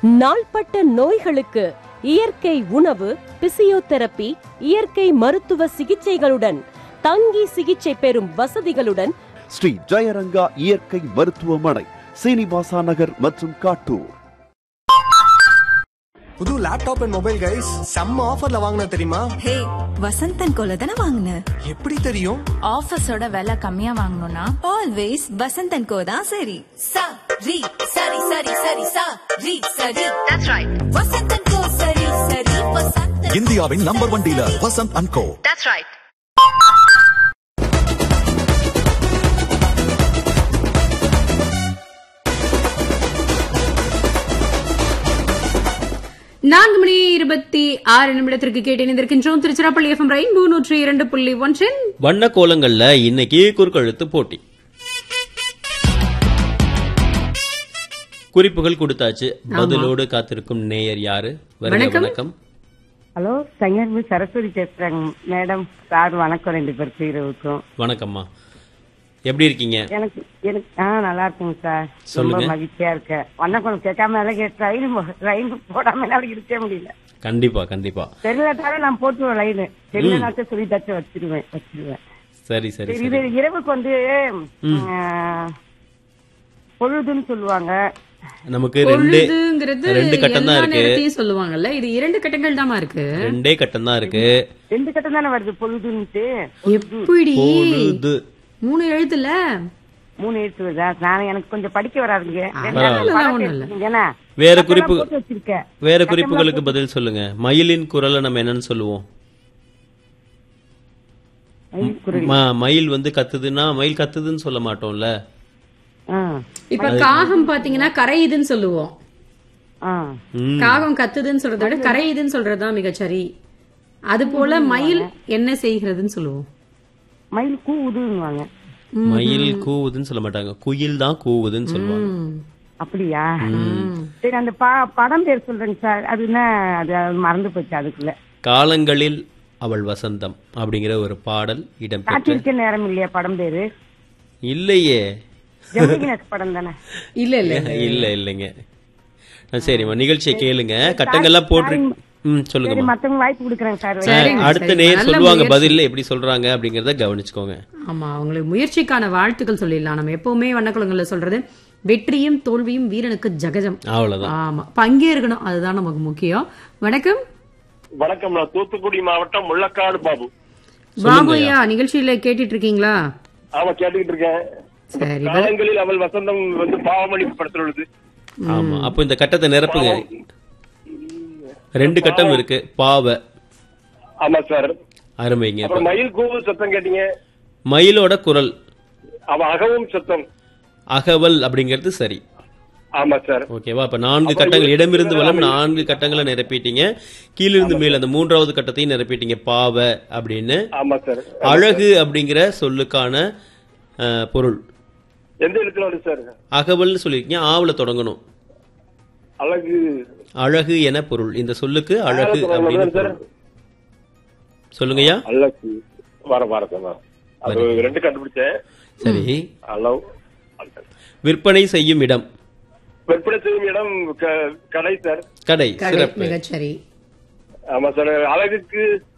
நாள்பட்ட நோய்களுக்கு இயற்கை உணவு பிசியோதெரபி இயற்கை மருத்துவ சிகிச்சைகளுடன் தங்கி சிகிச்சை பெறும் வசதிகளுடன் ஸ்ரீ ஜெயரங்கா இயற்கை மருத்துவமனை சீனிவாசா நகர் மற்றும் காட்டூர் புது லேப்டாப் அண்ட் மொபைல் கைஸ் செம்ம ஆஃபர்ல வாங்கின தெரியுமா ஹே வசந்தன் கோல தானே வாங்கின எப்படி தெரியும் ஆஃபீஸோட விலை கம்மியா வாங்கணும்னா ஆல்வேஸ் வசந்தன் கோ தான் சரி sa ri sari sari sari sa ri sari that's right vasantan ko sari sari vasantan இந்தியாவின் number one dealer Vasanth and co that's right நான்கு மணி இருபத்தி ஆறு நிமிடத்திற்கு கேட்டு இணைந்திருக்கின்றோம் திருச்சிராப்பள்ளி எஃப்எம் ரெயின்போ நூற்றி இரண்டு புள்ளி ஒன்றில் வண்ண கோலங்கள்ல இன்னைக்கு குறுக்கெழுத்து போட்டி குறிப்புகள் கொடுத்தாச்சு பதிலோடு காத்திருக்கும் நேயர் யாரு வருக வணக்கம். வணக்கம் ஹலோ சங்கர்மி சரஸ்வதி பேசுறேங்க மேடம் சார் வணக்கம் ரெண்டு பேருக்கு இரவுக்கும் வணக்கம்மா எப்படி இருக்கீங்க எனக்கு எனக்கு ஆ நல்லா இருக்குங்க சார் ரொம்ப சொல்லுங்க. மகிழ்ச்சியா இருக்கேன் வண்ணக்குளம் கேட்காம எல்லாம் கேட்டு ரயில் ரயில் போடாம என்னால இருக்கவே முடியல கண்டிப்பா கண்டிப்பா தெரியலட்டாவே நான் போட்டுருவேன் லைனு தெரியலனாச்சும் சொல்லி தச்சு வச்சிருவேன் வச்சிருவேன் சரி சரி சரி, இது சரி இரவுக்கு வந்து ஆ, பொழுதுன்னு சொல்லுவாங்க நமக்கு ரெண்டே பொழுதுங்கிறது ரெண்டு கட்டம் தான் எல்லா இருக்கு நேரத்தையும் சொல்லுவாங்கல்ல இது இரண்டு கட்டங்கள் தாமா இருக்கு ரெண்டே கட்டம் தான் இருக்கு ரெண்டு கட்டம் தானே வருது பொழுதுன்ட்டு எப்படி பொழுது மூணு எழுத்துல மூணு எழுத்து வருதா நான் எனக்கு கொஞ்சம் படிக்க வராதுங்க பரவாயில்ல. படம் எடுத்துக்கிங்கன்னா, வேற கட்டெல்லாம் குறிப்பு போட்டு வச்சிருக்கேன். வேற கட்டெல்லாம் குறிப்புகளுக்கு பதில் சொல்லுங்க மயிலின் குரலை நம்ம என்னன்னு சொல்லுவோம் மயில் குரல். ம- மயில் வந்து கத்துதுன்னா மயில் கத்துதுன்னு சொல்ல மாட்டோம்ல ஆ, இப்ப காகம் பாத்தீங்கன்னா கரையுதுன்னு சொல்லுவோம் ஆ. ம். காகம் கத்துதுன்னு சொல்றதை விட கரையுதுன்னு சொல்றதுதான் மிகச்சரி அது போல மயில் என்ன செய்கிறதுன்னு சொல்லுவோம் மயில் கூவுதுன்னுவாங்க மயில் கூவுதுன்னு சொல்ல மாட்டாங்க குயில் தான் கூவுதுன்னு சொல்லுவாங்க ம். அப்படியா சரி அந்த ப- படம் பேர் சொல்றேங்க சார் அது என்ன அது மறந்து போச்சு அதுக்குள்ள காலங்களில் அவள் வசந்தம் அப்படிங்கிற ஒரு பாடல் இடம்பெற்ற காத்திருக்க நேரம் இல்லையா படம் பேரு இல்லையே ஜெமினிகனஸ் படம் தானே இல்ல இல்ல இல்ல இல்லைங்க ஆ, சரிம்மா நிகழ்ச்சியை கேளுங்க கட்டங்கள்லாம் போட்டு ம் சரி சொல்லுங்கம்மா மத்தவங்க வாய்ப்பு கொடுக்குறேங்க சார் ஆ, சரிங்க, அடுத்த சரி. நேர் நல்ல சொல்லுவாங்க முயற்சி. பதில் எப்படி சொல்றாங்க அப்படிங்கறத கவனிச்சுக்கோங்க ஆமா அவங்களுக்கு முயற்சிக்கான வாழ்த்துக்கள் சொல்லிடலாம் நம்ம எப்பவுமே வண்ணக்குளங்கள்ல சொல்றது வெற்றியும் தோல்வியும் வீரனுக்கு ஜகஜம் அவ்வளவுதான் ஆமா பங்கேற்கணும் அதுதான் நமக்கு முக்கியம் வணக்கம் வணக்கம் நான் தூத்துக்குடி மாவட்டம் முள்ளக்காடு பாபு பாபு ஐயா நிகழ்ச்சியில கேட்டுட்டு இருக்கீங்களா ஆமா கேட்டுக்கிட்டு இருக்கேன் சரி வ- காலங்களில் அவள் வசந்தம் வந்து பாவமணி படத்தில் உள்ளது ஆமா அப்போ இந்த கட்டத்தை நிரப்புங்க ரெண்டு கட்டம் இருக்கு பாவ ஆமா சார் அருமைங்க அப்புறம் மயில் கூவு சத்தம் கேட்டீங்க மயிலோட குரல் அவ அகவும் சத்தம் அகவல் அப்படிங்கிறது சரி ஆமா சார் ஓகேவா அப்ப நான்கு கட்டங்கள் இடமிருந்து வலம் நான்கு கட்டங்களை நிரப்பிட்டீங்க கீழிருந்து மேல் அந்த மூன்றாவது கட்டத்தையும் நிரப்பிட்டீங்க பாவ அப்படின்னு ஆமா சார் அழகு அப்படிங்கிற சொல்லுக்கான அஹ், பொருள் எந்த எழுத்துல வருது சார் அகவல்னு சொல்லியிருக்கீங்க ஆவுல தொடங்கணும் அழகு அழகு என பொருள் இந்த சொல்லுக்கு அழகு ஆவுல அப்படின்னு தொடங்கணும் சார். பொருள் சொல்லுங்கய்யா அழகு வர வர சார் வர. அது ரெண்டு கண்டுபிடிச்சேன் சரி அளவு விற்பனை செய்யும் இடம் விற்பனை செய்யும் இடம் க- கடை சார் கடை கடை சிறப்பு மிகச்சரி ஆமா சார் அழகுக்கு